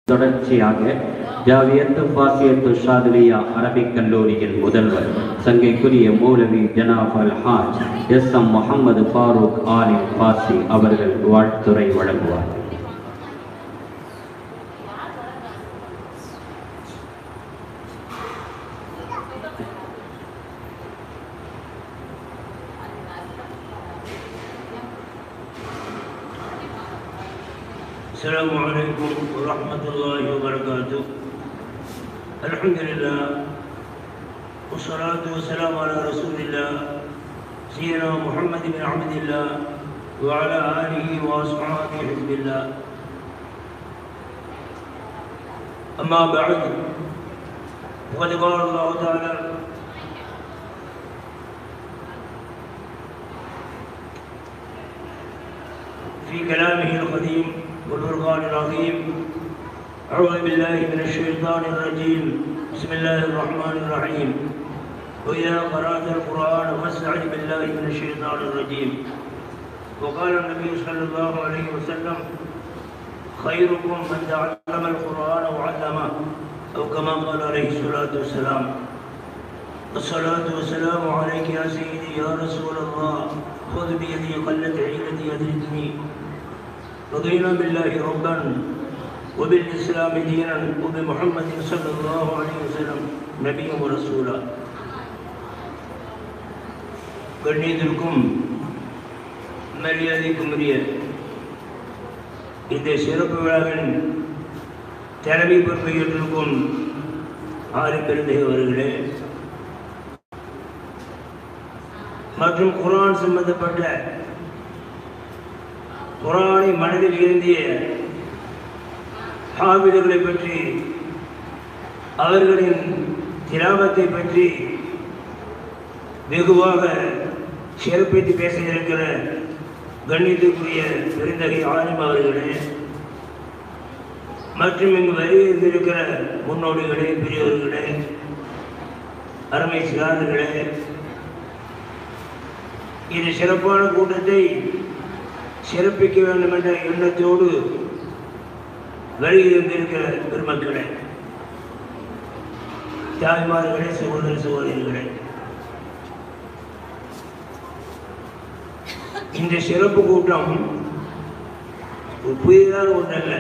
தொடர்ச்சியாக ஜாவியத்து பாசியத்து ஷாதுலியா அரபிக் கல்லூரியின் முதல்வர் சங்கைக்குரிய மௌலவி ஜனாப் அல் ஹாஜ் எஸ் எம் முகமது ஃபாரூக் ஆலிம் பாசி அவர்கள் வாழ்த்துரை வழங்குவார் السلام عليكم ورحمة الله وبركاته الحمد لله والصلاة والسلام على رسول الله سيدنا محمد بن عبد الله وعلى آله وأصحابه حزب الله أما بعد فقد قال الله تعالى في كلامه القديم والفرقان العظيم أعوذ بالله من الشيطان الرجيم بسم الله الرحمن الرحيم وإذا قرأت القرآن فاستعذ بالله من الشيطان الرجيم وقال النبي صلى الله عليه وسلم خيركم من تعلم القرآن وعلمه أو كما قال عليه الصلاة والسلام الصلاة والسلام عليك يا سيدي يا رسول الله خذ بيدي قلت عينتي أدركني رضينا بالله ربا وبالإسلام دينا وبمحمد صلى الله عليه وسلم نبيا ورسولا கண்ணியத்திற்கும் மரியாதைக்கும் உரிய இந்த சிறப்பு விழாவின் தலைமை பொறுப்பை ஏற்றிருக்கும் ஆறு பெருந்தை அவர்களே மற்றும் குரான் சம்பந்தப்பட்ட குரானை மனதில் இருந்திய ஹாபிதர்களை பற்றி அவர்களின் திலாபத்தை பற்றி வெகுவாக சிறப்பித்து பேச இருக்கிற கண்ணியத்துக்குரிய பெருந்தகை ஆலிம் அவர்களே மற்றும் இங்கு வருகை இருந்திருக்கிற முன்னோடிகளே பெரியவர்களே அருமை சிறார்களே இது சிறப்பான கூட்டத்தை சிறப்பிக்க வேண்டும் என்ற எண்ணத்தோடு வருகை இருந்திருக்கிற பெருமக்களே தாய்மார்களே சகோதர சகோதரிகளே இந்த சிறப்பு கூட்டம் ஒரு புதிதான ஒன்றல்ல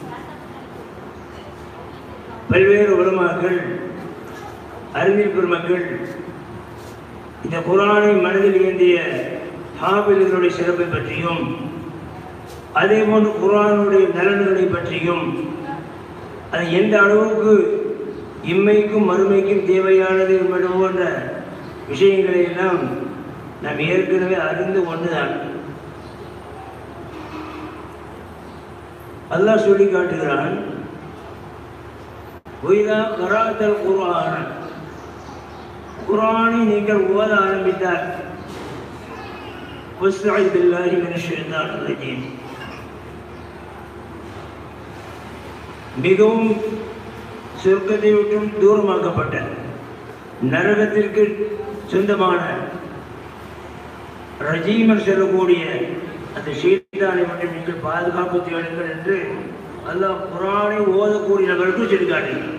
பல்வேறு உலமாக்கள் அறிவியல் பெருமக்கள் இந்த குரானை மனதில் ஏந்திய ஹாபில்களுடைய சிறப்பை பற்றியும் அதே போன்று குரானுடைய நலன்களை பற்றியும் அது எந்த அளவுக்கு இம்மைக்கும் மறுமைக்கும் தேவையானது என்பது போன்ற விஷயங்களை எல்லாம் நாம் ஏற்கனவே அறிந்து ஒன்றுதான் அல்லாஹ் சொல்லி காட்டுகிறான் ஒய்தா கராத்தல் குரான் குரானை நீங்கள் ஓத ஆரம்பித்தார் واستعذ بالله من الشيطان الرجيم மிகவும் சொர்க்கத்தை விட்டும் தூரமாக்கப்பட்ட நரகத்திற்கு சொந்தமான ரஜீமர் சொல்லக்கூடிய அந்த ஷீத்தானை மட்டும் நீங்கள் பாதுகாப்பு தேடுங்கள் என்று அல்லாஹ் குரானை ஓதக்கூடியவர்களுக்கு சொல்லி காட்டுகிறார்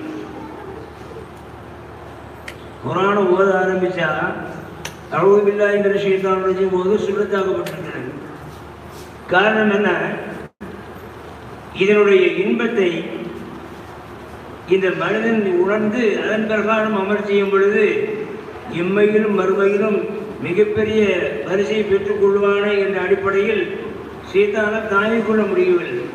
குரானை ஓத ஆரம்பிச்சா அழுவில்லாங்கிற ஷீத்தான் ரஜீம் போது சுண்ணத்தாக்கப்பட்டிருக்கிறது காரணம் என்ன இதனுடைய இன்பத்தை இந்த மனிதன் உணர்ந்து அதன் பிரகாரம் அமர் செய்யும் பொழுது இம்மையிலும் மறுமையிலும் மிகப்பெரிய வரிசையை பெற்றுக் கொள்வானே என்ற அடிப்படையில் சீதானால் தாங்கிக் கொள்ள முடியவில்லை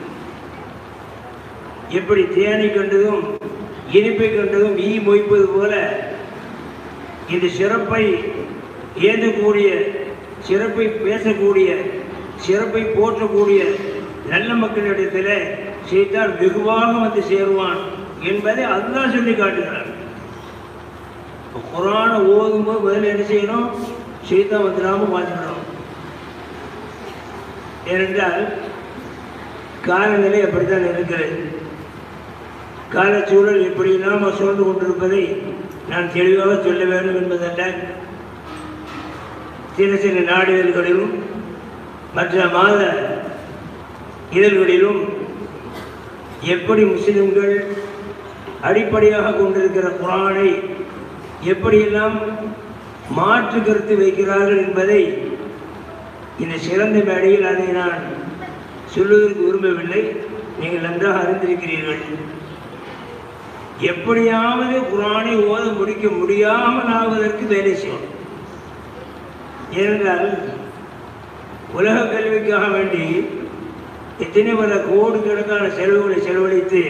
எப்படி தேனை கண்டதும் இனிப்பை கண்டதும் ஈ மொய்ப்பது போல இந்த சிறப்பை ஏந்தக்கூடிய சிறப்பை பேசக்கூடிய சிறப்பை போற்றக்கூடிய நல்ல மக்களிடத்தில் செய்தால் வெகுவாக வந்து சேருவான் என்பதை அதுதான் சொல்லி காட்டுகிறார் குரானை ஓதும்போது முதல்ல என்ன செய்யணும் சீதா வந்துடாம பார்த்துக்கணும் ஏனென்றால் காலநிலை அப்படித்தான் இருக்கிறது காலச்சூழல் எப்படியெல்லாம் சூழ்ந்து கொண்டிருப்பதை நான் தெளிவாக சொல்ல வேண்டும் என்பதல்ல சில சில நாடுகளிலும் மற்ற மாத இதழ்களிலும் எப்படி முஸ்லிம்கள் அடிப்படையாக கொண்டிருக்கிற குரானை எப்படியெல்லாம் மாற்று கருத்து வைக்கிறார்கள் என்பதை இந்த சிறந்த மேடையில் அதை நான் சொல்வதற்கு விரும்பவில்லை நீங்கள் நன்றாக அறிந்திருக்கிறீர்கள் எப்படியாவது குரானை ஓத முடிக்க முடியாமல் ஆவதற்கு வேலை செய்யணும் ஏனென்றால் உலக கல்விக்காக வேண்டி எத்தனை பல கோடிக்கணக்கான செலவுகளை செலவழித்து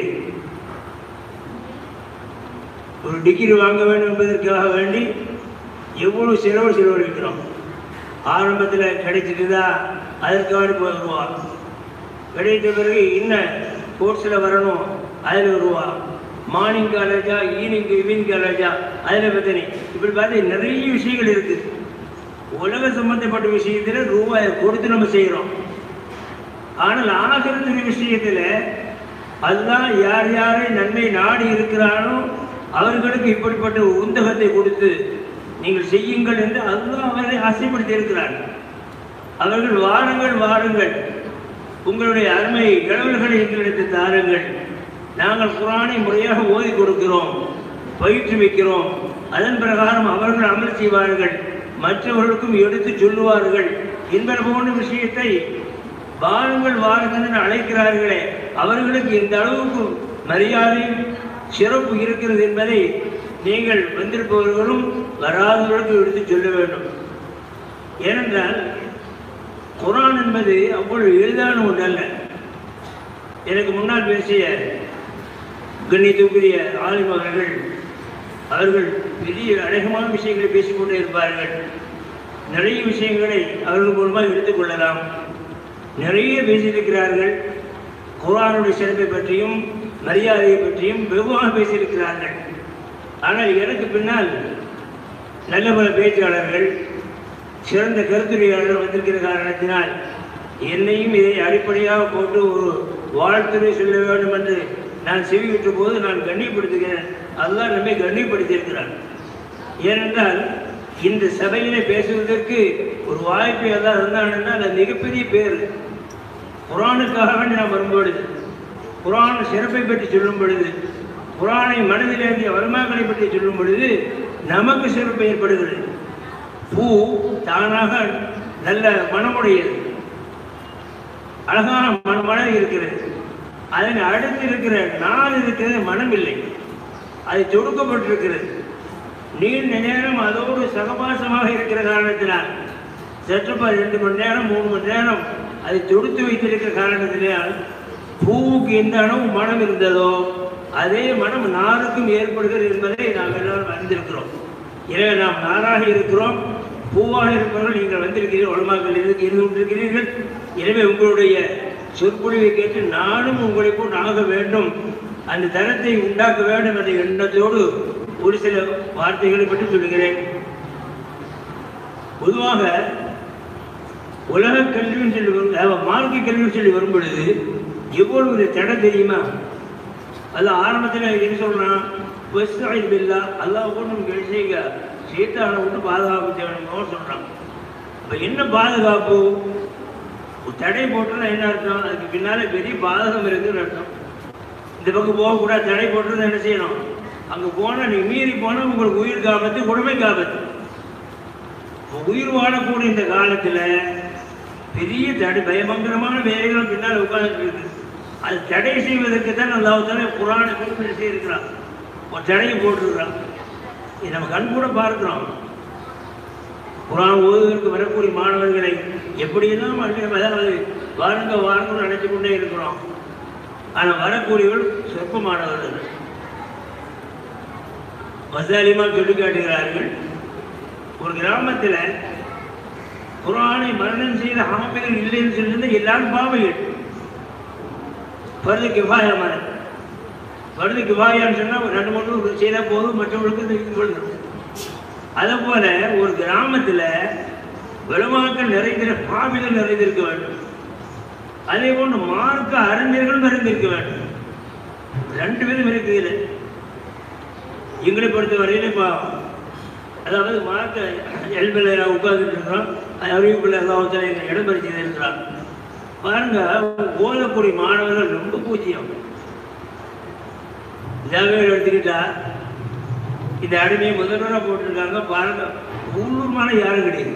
ஒரு டிகிரி வாங்க வேண்டும் என்பதற்காக வேண்டி எவ்வளவு செலவு செலவழிக்கிறோம் ஆரம்பத்தில் கிடைச்சிட்டுதா அதற்காக முப்பது ரூபா கிடைத்த பிறகு என்ன கோர்ஸில் வரணும் அதில் ஒரு ரூபா மார்னிங் காலேஜா ஈவினிங் ஈவினிங் காலேஜா அதில் பத்தனி இப்படி பார்த்து நிறைய விஷயங்கள் இருக்குது உலக சம்பந்தப்பட்ட விஷயத்தில் ரூபாயை கொடுத்து நம்ம செய்கிறோம் ஆனால் ஆகிரத்துடைய விஷயத்தில் அதுதான் யார் யாரை நன்மை நாடி இருக்கிறானோ அவர்களுக்கு இப்படிப்பட்ட ஒரு உந்தகத்தை கொடுத்து நீங்கள் செய்யுங்கள் என்று அதுதான் அவரை ஆசைப்படுத்தி இருக்கிறார் அவர்கள் வாருங்கள் வாருங்கள் உங்களுடைய அருமை இளவல்களை எங்களிடத்து தாருங்கள் நாங்கள் குரானை முறையாக ஓதி கொடுக்கிறோம் பயிற்றுவிக்கிறோம் அதன் பிரகாரம் அவர்கள் அமல் செய்வார்கள் மற்றவர்களுக்கும் எடுத்து சொல்லுவார்கள் என்பன போன்ற விஷயத்தை வாருங்கள் வாருங்கள் என்று அழைக்கிறார்களே அவர்களுக்கு இந்த அளவுக்கு மரியாதையும் சிறப்பு இருக்கிறது என்பதை நீங்கள் வந்திருப்பவர்களும் வராதவர்களுக்கும் எடுத்து சொல்ல வேண்டும் ஏனென்றால் குரான் என்பது அவ்வளவு எளிதான ஒன்று அல்ல எனக்கு முன்னால் பேசிய கண்ணியத்துக்குரிய ஆலிம் அவர்கள் அவர்கள் பெரிய அநேகமான விஷயங்களை பேசிக்கொண்டே இருப்பார்கள் நிறைய விஷயங்களை அவர்கள் மூலமாக எடுத்துக்கொள்ளலாம் நிறைய பேசியிருக்கிறார்கள் குரானுடைய சிறப்பை பற்றியும் மரியாதையை பற்றியும் வெகுவாக பேசியிருக்கிறார்கள் ஆனால் எனக்கு பின்னால் நல்ல பல பேச்சாளர்கள் சிறந்த கருத்துரையாளர்கள் வந்திருக்கிற காரணத்தினால் என்னையும் இதை அடிப்படையாக போட்டு ஒரு வாழ்த்துறை சொல்ல வேண்டும் என்று நான் செவிவிட்ட போது நான் கண்ணியப்படுத்துகிறேன் அதுதான் நம்மை கண்ணியப்படுத்தியிருக்கிறார் ஏனென்றால் இந்த சபையிலே பேசுவதற்கு ஒரு வாய்ப்பு எல்லாம் இருந்தாங்கன்னா அது மிகப்பெரிய பேர் குரானுக்காக வேண்டி நாம் வரும்பொழுது குரான் சிறப்பை பற்றி சொல்லும் பொழுது குரானை மனதில் ஏந்திய வருமாக்களை பற்றி சொல்லும் பொழுது நமக்கு சிறப்பு ஏற்படுகிறது பூ தானாக நல்ல மனமுடையது அழகான மன மனம் இருக்கிறது அதன் அடுத்து இருக்கிற நாள் இருக்கிறது மனம் இல்லை அது தொடுக்கப்பட்டிருக்கிறது நீண்ட நேரம் அதோடு சகவாசமாக இருக்கிற காரணத்தினால் சற்று ப- ரெண்டு மணி நேரம் மூணு மணி நேரம் அதை தொடுத்து வைத்திருக்கிற காரணத்தினால் பூவுக்கு எந்த அளவு மனம் இருந்ததோ அதே மனம் நாருக்கும் ஏற்படுகிறது என்பதை நாம் எல்லாரும் அறிந்திருக்கிறோம் எனவே நாம் நாராக இருக்கிறோம் பூவாக இருப்பவர்கள் நீங்கள் வந்திருக்கிறீர்கள் உலமாக்கள் இருந்து இருந்து கொண்டிருக்கிறீர்கள் எனவே உங்களுடைய சொற்பொழிவை கேட்டு நானும் உங்களை போல் ஆக வேண்டும் அந்த தரத்தை உண்டாக்க வேண்டும் என்ற எண்ணத்தோடு ஒரு சில வார்த்தைகளை பற்றி சொல்லுகிறேன் பொதுவாக உலக கல்வின்னு சொல்லி வரும் அதாவது மார்க்க கல்வின்னு சொல்லி வரும் பொழுது எவ்வளவு ஒரு தடை தெரியுமா அது ஆரம்பத்தில் என்ன சொல்றான் வஸ்தாயின் பில்லா அல்லாஹ் கூட நமக்கு செய்யுங்க சீத்தானை விட்டு பாதுகாப்பு தேவைன்னு சொல்றான் அப்ப என்ன பாதுகாப்பு ஒரு தடை போட்டுனா என்ன அர்த்தம் அதுக்கு பின்னால பெரிய பாதகம் இருக்குன்னு அர்த்தம் இந்த பக்கம் போகக்கூடாது தடை போட்டுறது என்ன செய்யணும் அங்கே போனால் நீ மீறி போனால் உங்களுக்கு உயிர் காபத்து உடமை காபத்து இப்ப உயிர் வாழக்கூடிய இந்த காலத்தில் பெரிய தடை பயங்கரமான வேலைகள் பின்னால் உட்கார்ந்துட்டு இருக்கு அது தடை செய்வதற்கு தான் அல்லாஹால குரானை குறிப்பிட்டு செய்திருக்கிறான் ஒரு தடையை போட்டிருக்கிறான் இது நம்ம கண் கூட பார்க்கிறோம் குரான் ஓதுவதற்கு வரக்கூடிய மாணவர்களை எப்படியெல்லாம் அள்ளி- அதாவது வாருங்க வாருங்க நினைச்சு கொண்டே இருக்கிறோம் ஆனால் வரக்கூடியவர்கள் சொற்பமானவர்கள் மசாலிமா சொல்லி காட்டுகிறார்கள் ஒரு கிராமத்தில் குரானை மரணம் செய்த ஆமைகள் இல்லைன்னு சொல்லியிருந்தா எல்லாரும் பாவைகள் பருது கிபாயமான பருது கிபாயான்னு சொன்னால் ஒரு ரெண்டு மூணு செய்தால் போதும் மற்றவர்களுக்கு இது இது கொள்ளும் அதே போல ஒரு கிராமத்தில் விளமாக்கள் நிறைந்திர பாவிகள் நிறைந்திருக்க வேண்டும் அதே போன்று மார்க்க அறிஞர்களும் நிறைந்திருக்க வேண்டும் ரெண்டு பேரும் இருக்குது எங்களை பொறுத்த வரையில இப்போ அதாவது மார்க்க எல்பில் உட்கார்ந்துட்டு இருக்கிறோம் அறிவிப்பில் எல்லாத்தில் எங்கள் இடம் பறிச்சு இருக்கிறான் பாருங்க ஓதக்கூடிய மாணவர்கள் ரொம்ப பூஜ்ஜியம் ஜாவேர் எடுத்துக்கிட்டா இந்த அடிமையை முதல்வராக போட்டிருக்காங்க பாருங்க உள்ளூர்மான யாரும் கிடையாது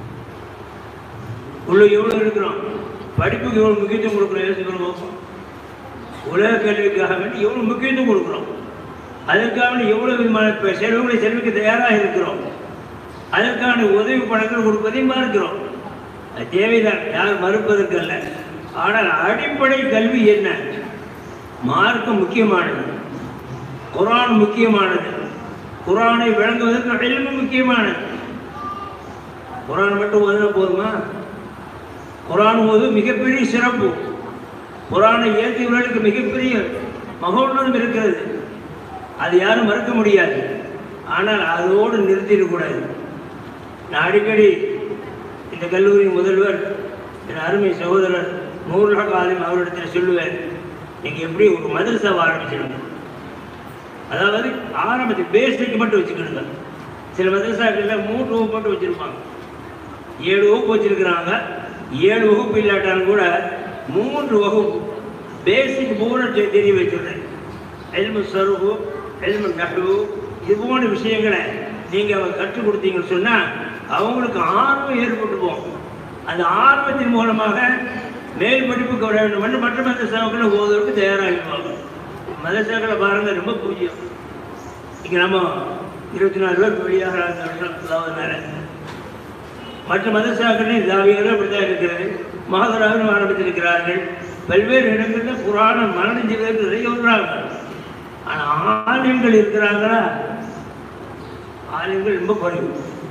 உள்ள எவ்வளோ இருக்கிறோம் படிப்புக்கு எவ்வளோ முக்கியத்துவம் கொடுக்குறோம் யோசிக்கணும் பார்ப்போம். உலக கல்விக்காக வேண்டி எவ்வளோ முக்கியத்துவம் கொடுக்குறோம் அதற்காக வேண்டி எவ்வளோ விதமான இப்ப செலவுகளை செலவுக்கு தயாராக இருக்கிறோம் அதற்கான உதவி பணங்கள் கொடுப்பதையும் பார்க்கிறோம் அது தேவைதான் யார் மறுப்பதற்கு அல்ல ஆனால் அடிப்படை கல்வி என்ன மார்க்கம் முக்கியமானது குரான் முக்கியமானது குரானை விளங்குவதற்கு எல்லாம் முக்கியமானது குரான் மட்டும் ஓதுனா போதுமா குரான் ஓது மிகப்பெரிய சிறப்பு குரானை ஏற்றியவர்களுக்கு மிகப்பெரிய மகோன்னதம் இருக்கிறது அது யாரும் மறுக்க முடியாது ஆனால் அதோடு நிறுத்திடக்கூடாது நான் அடிக்கடி இந்த கல்லூரி முதல்வர் என் அருமை சகோதரர் நூறுலக ஆலிம் அவரிடத்தில் சொல்லுவேன் நீங்கள் எப்படி ஒரு மதரசாவை ஆரம்பிச்சிடுங்க அதாவது ஆரம்பத்தில் பேசிக் மட்டும் வச்சுக்கிடுங்க சில மதரசாக்களில் மூன்று வகுப்பு மட்டும் வச்சுருப்பாங்க ஏழு வகுப்பு வச்சிருக்கிறாங்க ஏழு வகுப்பு இல்லாட்டாலும் கூட மூன்று வகுப்பு பேசிக் பூரா தெ- தெரிய வச்சுடுறேன் எல்மு சருகு எல்மு நகு இது போன்ற விஷயங்களை நீங்கள் அவங்க கற்றுக் கொடுத்தீங்கன்னு சொன்னால் அவங்களுக்கு ஆர்வம் ஏற்பட்டு போகும் அந்த ஆர்வத்தின் மூலமாக மேல் படிப்புக்கு வர வேண்டும் என்று மற்ற மதரசாக்களை ஓதுவதற்கு தயாராகிடுவாங்க மதரசாக்களை பாருங்க ரொம்ப பூஜ்யம் இங்கே நம்ம இருபத்தி நாலு பேர் வெளியாக அந்த வருஷம் அதாவது மற்ற மதசாக்களின் தாவியர்கள் அப்படித்தான் இருக்கிறது மகாதராவிலும் ஆரம்பித்திருக்கிறார்கள் பல்வேறு இடங்களில் புராணம் மரணம் செய்வதற்கு நிறைய வருகிறாங்க ஆனால் ஆலயங்கள் இருக்கிறாங்களா ஆலயங்கள் ரொம்ப குறைவு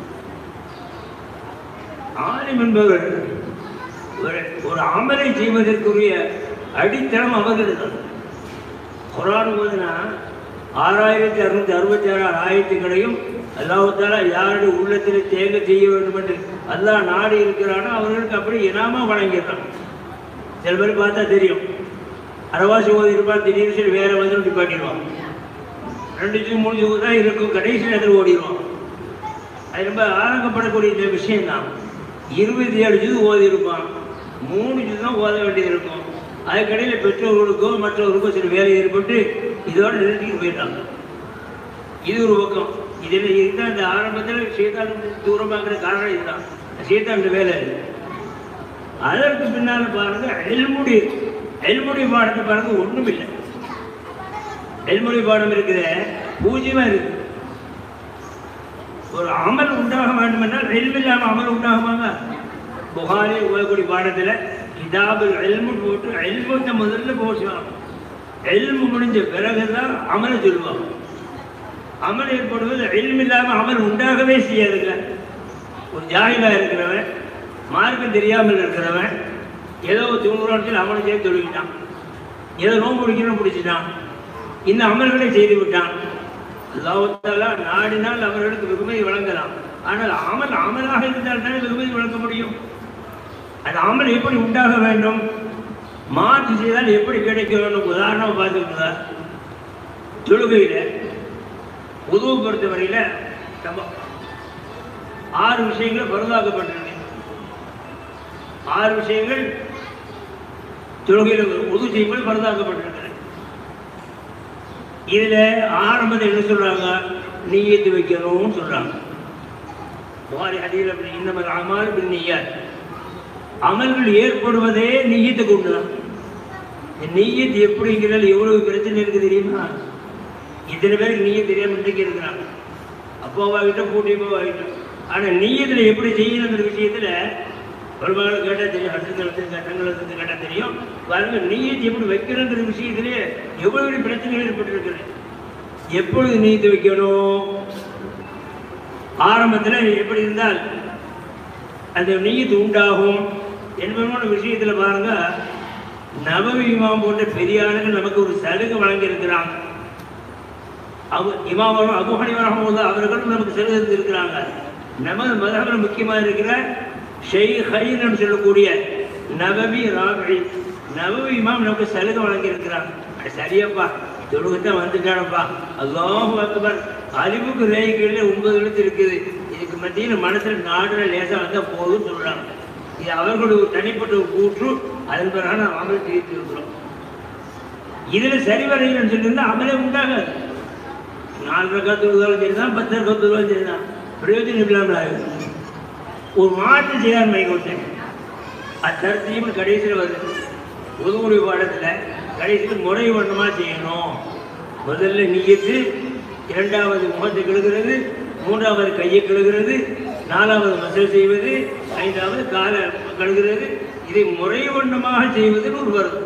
ஆலயம் என்பவர் ஒரு ஒரு அமலை செய்வதற்குரிய அடித்தளம் அவர்கள் தான் குரான் ஓதுனா ஆறாயிரத்தி அறுநூத்தி அறுபத்தி ஆறு ஆயிரத்துக்களையும் அல்லாஹால யாருடைய உள்ளத்தில் தேங்க செய்ய வேண்டும் என்று அல்லாஹ் நாடு இருக்கிறானோ அவர்களுக்கு அப்படி இனாமா வழங்கிடுறான் சில பேர் பார்த்தா தெரியும் அரவாசி ஓதி இருப்பான் திடீர்னு சரி வேற வந்து நிப்பாட்டிடுவான் ரெண்டு ஜூ மூணு ஜூ தான் இருக்கும் கடைசி நேரத்தில் ஓடிடுவான் அது ரொம்ப ஆரங்கப்படக்கூடிய இந்த விஷயம்தான் இருபத்தி ஏழு ஜூ ஓதி இருப்பான் மூணு ஜூ தான் ஓத வேண்டியது இருக்கும் அதுக்கடையில் பெற்றோர்களுக்கோ மற்றவர்களுக்கோ சில வேலை ஏற்பட்டு இதோட நிறுத்திட்டு போயிட்டாங்க இது ஒரு பக்கம் இதில் இதுதான் இந்த ஆரம்பத்தில் சீதான் தூரமாக்குற காரணம் இதுதான் சீதான் வேலை அதற்கு பின்னால் பாருங்க எல்முடி எல்முடி பாடத்தை பாருங்க ஒன்றும் இல்லை எல்முடி பாடம் இருக்குது பூஜ்யமா இருக்கு ஒரு அமல் உண்டாக வேண்டும் என்றால் எல்ம் இல்லாமல் அமல் உண்டாகுமாங்க புகாரி ஓதக்கூடிய பாடத்தில் கிதாபுல் எல்மு போட்டு எல்முத்த முதல்ல போச்சுவாங்க எல்மு முடிஞ்ச பிறகுதான் அமலை சொல்லுவாங்க அமல் ஏற்படுவது எல்ம் இல்லாமல் அமல் உண்டாகவே செய்யாதுங்க ஒரு ஜாகிலாக இருக்கிறவன் மார்க்கம் தெரியாமல் இருக்கிறவன் ஏதோ தொண்ணூறாட்சியில் அமலை செய்து தொழுகிட்டான் ஏதோ நோன்பு பிடிக்கணும் பிடிச்சிட்டான் இந்த அமல்களை செய்து விட்டான் அல்லாஹால நாடினால் அவர்களுக்கு வெகுமதி வழங்கலாம் ஆனால் அமல் அமலாக இருந்தால் தானே வெகுமதி வழங்க முடியும் அந்த அமல் எப்படி உண்டாக வேண்டும் மாற்று செய்தால் எப்படி கிடைக்க வேண்டும் உதாரணம் பார்த்துக்கோங்க தொழுகையில் உதவு பொறுத்தவரையில் நம்ம ஆறு விஷயங்கள் பருதாக்கப்பட்டிருக்கு ஆறு விஷயங்கள் தொழுகையில் உதவு செய்யும்போது பருதாக்கப்பட்டிருக்கிறது இதுல ஆரம்பத்தில் என்ன சொல்றாங்க நீயத்து வைக்கணும்னு சொல்றாங்க புகாரி ஹதீல் அப்படி இன்னமர் அமால் பின் நீயாத் அமல்கள் ஏற்படுவதே நீயத்தை கொண்டு தான் நீயத்து எப்படிங்கிறது எவ்வளவு பிரச்சனை இருக்கு தெரியுமா இத்தனை பேருக்கு நீய தெரியாம இன்றைக்கு இருக்கிறாங்க அப்பாவாகிட்டோம் கூட்டி அப்பாவாகிட்டோம் ஆனால் நீயத்தில் எப்படி செய்யணுங்கிற விஷயத்துல ஒரு மகள் கேட்டால் தெரியும் ஹட்டங்களுக்கு கட்டங்களுக்கு கேட்டால் தெரியும் பாருங்க நீயத்து எப்படி வைக்கணுங்கிற விஷயத்திலே எவ்வளவு பிரச்சனைகள் ஏற்பட்டிருக்கிறது எப்பொழுது நீயத்து வைக்கணும் ஆரம்பத்தில் எப்படி இருந்தால் அந்த நீயத்து உண்டாகும் என்பதான விஷயத்தில் பாருங்க நவவி இமாம் போன்ற பெரிய ஆளுகள் நமக்கு ஒரு சலுகை வழங்கியிருக்கிறாங்க அபு இமாம் அபு ஹனிஃபா ரஹ்மத்துல்லாஹ் அவர்களும் நமக்கு சலுகை இருக்கிறாங்க நமது மதகத்தில் முக்கியமாக இருக்கிற ஷெய்ஹைன்னு சொல்லக்கூடிய நபவி ராபி நபவி இமாம் நமக்கு சலுகை வழங்கியிருக்கிறாங்க அது சரியப்பா தொழுகத்தான் வந்துட்டானப்பா அல்லாஹு அக்பர் அலிவுக்கு ரேகைகளில் ஒன்பது எழுத்து இருக்குது இதுக்கு மத்தியில் மனசில் நாடுல லேசாக வந்தால் போதும்னு சொல்கிறாங்க இது அவர்களுடைய ஒரு தனிப்பட்ட ஒரு கூற்று அதன் பிறகு நாம் அமல் தீர்த்து இருக்கிறோம் இதுல சரி வரையிலன்னு சொல்லியிருந்தா அமலே உண்டாகாது நாலு ரக்கா தொழுதாலும் சரிதான் பத்து ரக்கா தொழுதாலும் சரிதான் பிரயோஜனம் இல்லாமல் ஆகுது ஒரு மாற்று செய்யார் மைக விட்டேன் அத்தரத்தையும் கடைசியில் வருது உதவுடைய பாடத்தில் கடைசியில் முறை வண்ணமாக செய்யணும் முதல்ல நீயத்து இரண்டாவது முகத்தை கழுகிறது மூன்றாவது கையை கழுகிறது நாலாவது மசல் செய்வது ஐந்தாவது காலை கழுகிறது இதை முறை வண்ணமாக செய்வதுன்னு ஒரு வருது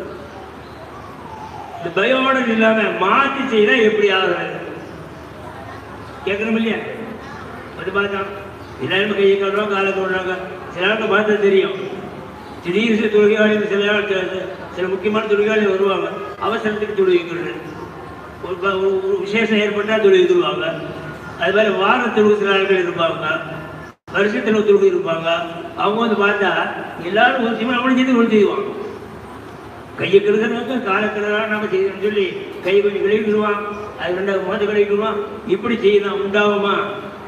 இந்த பயோடன் இல்லாம மாற்றி செய்தா எப்படி ஆகுறது கேட்கணும் இல்லையா அது பார்த்தோம் எல்லாருமே கையை கழுறோம் காலை கழுறாங்க சில ஆளுக்கு பார்த்தா தெரியும் திடீர்னு சில தொழிலாளி சில ஆள் சில- சில முக்கியமான தொழிலாளி வருவாங்க அவசரத்துக்கு தொழில்கிறது ஒரு ப- ஒரு ஒரு விசேஷம் ஏற்பட்டால் தொழில்வாங்க அது மாதிரி வாரத்தில் சில ஆட்கள் இருப்பாங்க வருஷத்தில் ஒருத்தருக்கு இருப்பாங்க அவங்க வந்து பார்த்தா எல்லாரும் ஒரு சிவன் அவனும் சேர்ந்து ஒன்று செய்வாங்க கையை கழுகுறாங்க காலை கழுகுறாங்க நம்ம செய்யணும்னு சொல்லி கை கொஞ்சம் கழுவிடுவான் அது ரெண்டாவது முகத்தை கழுவிடுவான் இப்படி செய்யலாம் உண்டாகுமா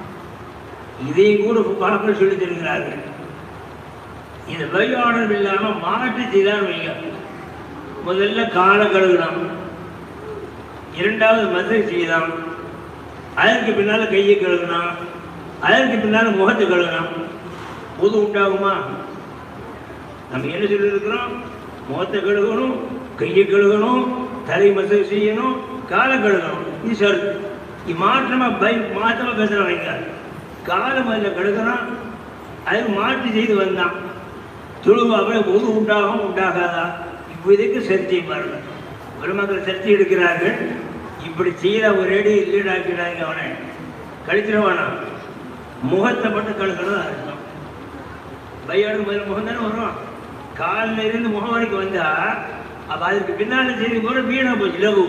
இதையும் கூட பாக்கள் சொல்லி தருகிறார்கள் இது வழிபாடம் இல்லாம மாற்றி செய்தான் வைங்க முதல்ல காலை கழுகலாம் இரண்டாவது மசை செய்யலாம் அதற்கு பின்னால கையை கழுகலாம் அதற்கு பின்னால முகத்தை கழுகலாம் புது உண்டாகுமா நம்ம என்ன சொல்லியிருக்கிறோம் முகத்தை கழுகணும் கையை கழுகணும் தலை மசை செய்யணும் காலை கழுகணும் இது சரி இது மாற்றமா பை மாற்றமா பேசுறவங்க காலை முதல்ல கழுகுறான் அது மாற்றி செய்து வந்தான் துழுவாக பொது உண்டாகும் உண்டாகாதா இவ்விதற்கு சரிச்சை பாருங்க பெருமக்கள் சரிச்சு எடுக்கிறார்கள் இப்படி செய்த ஒரேடி இல்லீடாக்கிறாங்க அவனை கழிச்சிடவானா முகத்தை மட்டும் கழுகணும் அர்த்தம் பையோட முதல்ல முகம் தானே வரும் காலில் இருந்து முகம் வரைக்கும் வந்தா அப்ப அதுக்கு பின்னால செய்து கூட வீணா போச்சு லகு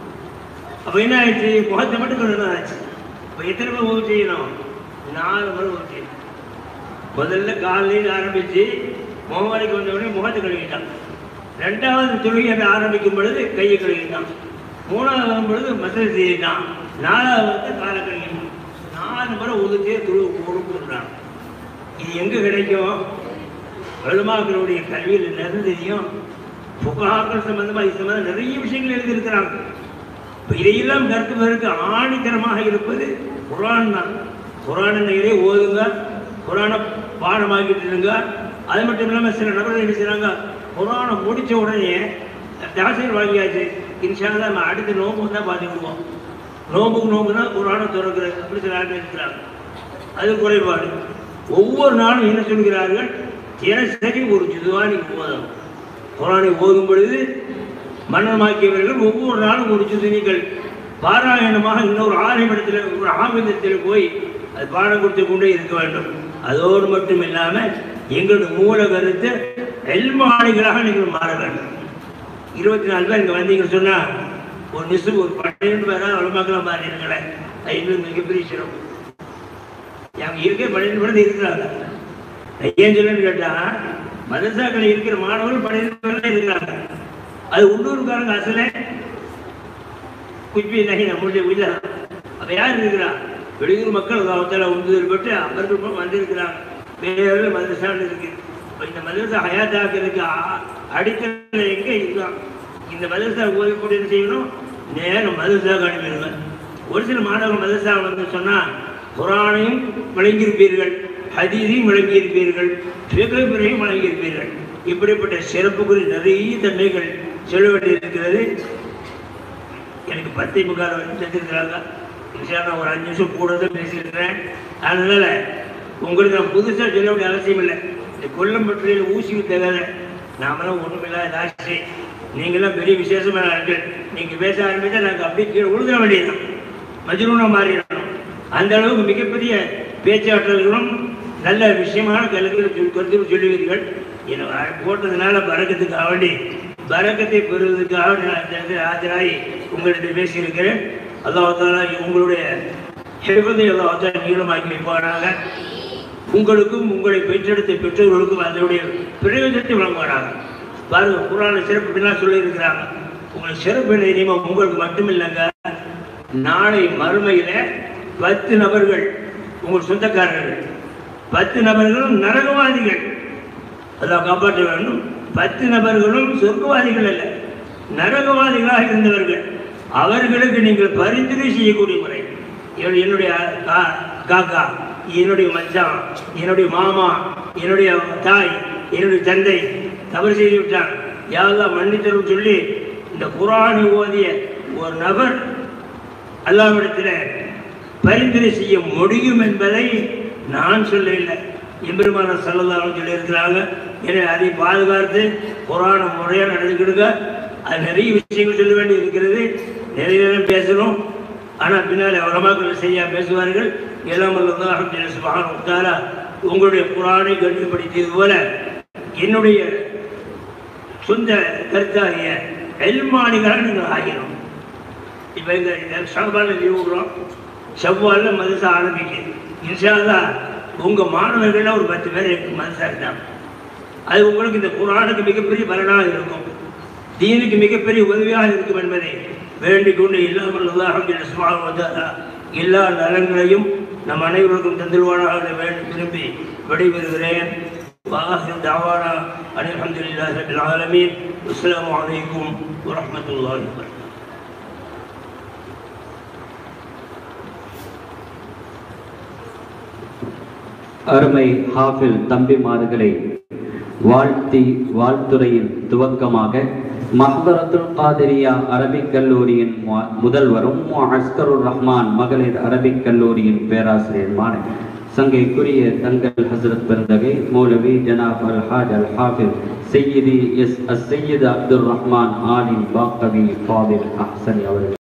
அப்ப என்ன ஆயிடுச்சு முகத்தை மட்டும் கழுகணும் ஆச்சு இப்ப எத்தனை பேர் ஊர் செய்யணும் நாலு முறை ஊர் செய்யணும் முதல்ல காலையில் ஆரம்பிச்சு முகம் வரைக்கும் வந்த உடனே முகத்தை கழுவிட்டான் ரெண்டாவது தொழுகை ஆரம்பிக்கும் பொழுது கையை கழுவிட்டான் மூணாவது வரும் பொழுது மசல் செய்யிட்டான் நாலாவது வந்து காலை கழுவிட்டான் நாலு முறை உதுத்தே துழு கொடுக்குறான் இது எங்க கிடைக்கும் வலுமாக்களுடைய கல்வியில் நிறைய தெரியும் புகாக்கள் சம்பந்தமா இது சம்பந்தம் நிறைய விஷயங்கள் எழுதியிருக்கிறாங்க இப்ப இதையெல்லாம் கற்குவதற்கு ஆணித்தரமாக இருப்பது குரான் தான் குரான் நிலையிலே ஓதுங்க குரானை பாடமாக்கிட்டு இருங்க அது மட்டும் இல்லாமல் சில நபர்கள் என்ன செய்றாங்க குரானை முடிச்ச உடனே தாசர் வாங்கியாச்சு இன்ஷால்லா நம்ம அடுத்த நோம்பு தான் பார்த்துக்கிடுவோம் நோம்புக்கு நோம்புனா குரானை திறக்கிறது அப்படி சில ஆட்கள் இருக்கிறாங்க அது குறைபாடு ஒவ்வொரு நாளும் என்ன சொல்கிறார்கள் தினசரி ஒரு ஜுதுவா நீங்க ஓதணும் குரானை ஓதும் பொழுது மன்னமாக்கியவர்கள் ஒவ்வொரு நாளும் ஒரு ஜுதுனிகள் பாராயணமாக இன்னொரு ஆலயமிடத்தில் ஒரு ஆமிதத்தில் போய் அது பாடம் கொடுத்து கொண்டே இருக்க வேண்டும் அதோடு மட்டும் இல்லாமல் எங்களுடைய மூல கருத்து எல்மாணிகளாக நீங்கள் மாற வேண்டும் இருபத்தி நாலு பேர் இங்கே வந்தீங்கன்னு சொன்னா ஒரு நிசு ஒரு பன்னெண்டு பேராக வளமாக்கலாம் மாறிடுங்களேன் அது இன்னும் மிகப்பெரிய சிறப்பு அவங்க இருக்க பன்னெண்டு பேர் இருக்கிறாங்க நான் ஏன் சொல்லுன்னு கேட்டா மதரசாக்கள் இருக்கிற மாணவர்கள் பன்னெண்டு பேர் தான் இருக்கிறாங்க அது உள்ளூர்காரங்க அசலே குச்சி நகை நம்மளுடைய உயிர அப்ப யார் இருக்கிறா வெளியூர் மக்கள் அவத்தால உந்துதல் பெற்று அவர்கள் வந்திருக்கிறாங்க வேறு மதரசான்னு இருக்கு இப்ப இந்த மதரசா ஹயாத்தாக்கிறதுக்கு அ- அடித்தள எங்க இதுதான் இந்த மதரசா ஓய்வு என்ன செய்யணும் நேரம் மதரசா அனுப்பிடுங்க ஒரு சில மாணவர்கள் மதரசா வந்து சொன்னா குரானையும் விளங்கியிருப்பீர்கள் ஹதீஸையும் விளங்கியிருப்பீர்கள் பிறகையும் வழங்கியிருப்பீர்கள் இப்படிப்பட்ட சிறப்புக்குரிய நிறைய தன்மைகள் சொல்ல வேண்டியிருக்கிறது எனக்கு பத்தை முக்கால் வந்து செஞ்சிருக்கிறாங்க நான் ஒரு அஞ்சு நிமிஷம் கூட தான் பேசியிருக்கிறேன் அதனால உங்களுக்கு நான் புதுசாக சொல்ல வேண்டிய அவசியம் இல்லை இந்த கொல்லம்பட்டியில் ஊசி வித்தகலை நாமெல்லாம் ஒன்றுமில்லாத ஆசை நீங்களாம் பெரிய விசேஷமான ஆட்கள் நீங்கள் பேச ஆரம்பித்தா நாங்கள் அப்படியே கீழே விழுந்துட வேண்டியதுதான் மஜ்ரூனா மாறிடணும் அந்த அளவுக்கு மிகப்பெரிய பேச்சாற்றல்களும் நல்ல விஷயமான கருத்துக்களை சொல் கருத்துக்கள் சொல்லுவீர்கள் என்னை வ- போட்டதுனால பறக்கத்துக்காக வேண்டி பறக்கத்தை பெறுவதற்காக வேண்டி நான் இந்த இடத்தில் ஆஜராகி உங்களிடம் பேசியிருக்கிறேன் அல்லாஹால உங்களுடைய ஹெல்வதை அல்லாஹால நீளமாக்கி வைப்பானாக உங்களுக்கும் உங்களை பெற்றெடுத்த பெற்றோர்களுக்கும் அதனுடைய பிரயோஜனத்தை வழங்குவாராங்க பாருங்க குரான சிறப்பு பின்னால் சொல்லியிருக்கிறாங்க உங்களுக்கு சிறப்பு என்ன தெரியுமா உங்களுக்கு மட்டும் இல்லைங்க நாளை மறுமையில பத்து நபர்கள் உங்கள் சொந்தக்காரர்கள் பத்து நபர்களும் நரகவாதிகள் அதான் காப்பாற்ற வேண்டும் பத்து நபர்களும் சொர்க்கவாதிகள் அல்ல நரகவாதிகளாக இருந்தவர்கள் அவர்களுக்கு நீங்கள் பரிந்துரை செய்யக்கூடிய முறை என்னுடைய- என்னுடைய கா- காக்கா என்னுடைய மச்சான் என்னுடைய மாமா என்னுடைய தாய் என்னுடைய தந்தை தவறு செய்து விட்டான் யாரெல்லாம் மன்னித்தரும் சொல்லி இந்த குரானை ஓதிய ஒரு நபர் அல்லாவிடத்தில் பரிந்துரை செய்ய முடியும் என்பதை நான் சொல்லவில்லை எம்பெருமான செல்லதாலும் சொல்லியிருக்கிறாங்க எனவே அதை பாதுகாத்து குரானை முறையாக நடந்துக்கிடுங்க அது நிறைய விஷயங்கள் சொல்ல வேண்டி இருக்கிறது நிறைய நேரம் பேசணும் ஆனால் பின்னால் உலமாக்கள் செய்ய பேசுவார்கள் எல்லாம் சுபான உங்களுடைய குரானை கட்டுப்படுத்தியது போல என்னுடைய சொந்த கருத்தாகிய எல்மானிகளாக நீங்கள் ஆகிறோம் இப்போ இந்த ஷாபாலில் லீவ் விடுறோம் செவ்வாலில் மதரசா ஆரம்பிக்குது இன்ஷால்லா உங்கள் மாணவர்கள்லாம் ஒரு பத்து பேர் மதரசா இருந்தாங்க அது உங்களுக்கு இந்த குரானுக்கு மிகப்பெரிய பலனாக இருக்கும் தீனுக்கு மிகப்பெரிய உதவியாக இருக்கும் என்பதை வேண்டிக் கொண்டு இல்லாமல் அல்லாஹ் சுப்ஹானஹு வ தஆலா எல்லா நலன்களையும் நம் அனைவருக்கும் தந்துருவானாக வேண்டி விரும்பி விடைபெறுகிறேன் وآخر دعوانا أن الحمد لله رب العالمين والسلام عليكم ورحمة الله وبركاته அருமை ஹாஃபில் தம்பிமார்களை வாழ்த்தி வாழ்த்துறையின் துவக்கமாக மஹ்தரத்துல் காதிரியா அரபிக் கல்லூரியின் மு- முதல்வரும் அஸ்கருர் ரஹ்மான் மகளிர் அரபிக் கல்லூரியின் பேராசிரியருமான சங்கைக்குரிய தங்கள் ஹசரத் பெருந்தகை மௌலவி ஜனாப் அல் ஹாஜ் அல் ஹாஃபில் சையீதி எஸ் அஸ் சையீத் அப்துல் ரஹ்மான் ஆலிம் பாக்கவி ஃபாதில் அஹ்சனி அவர்கள்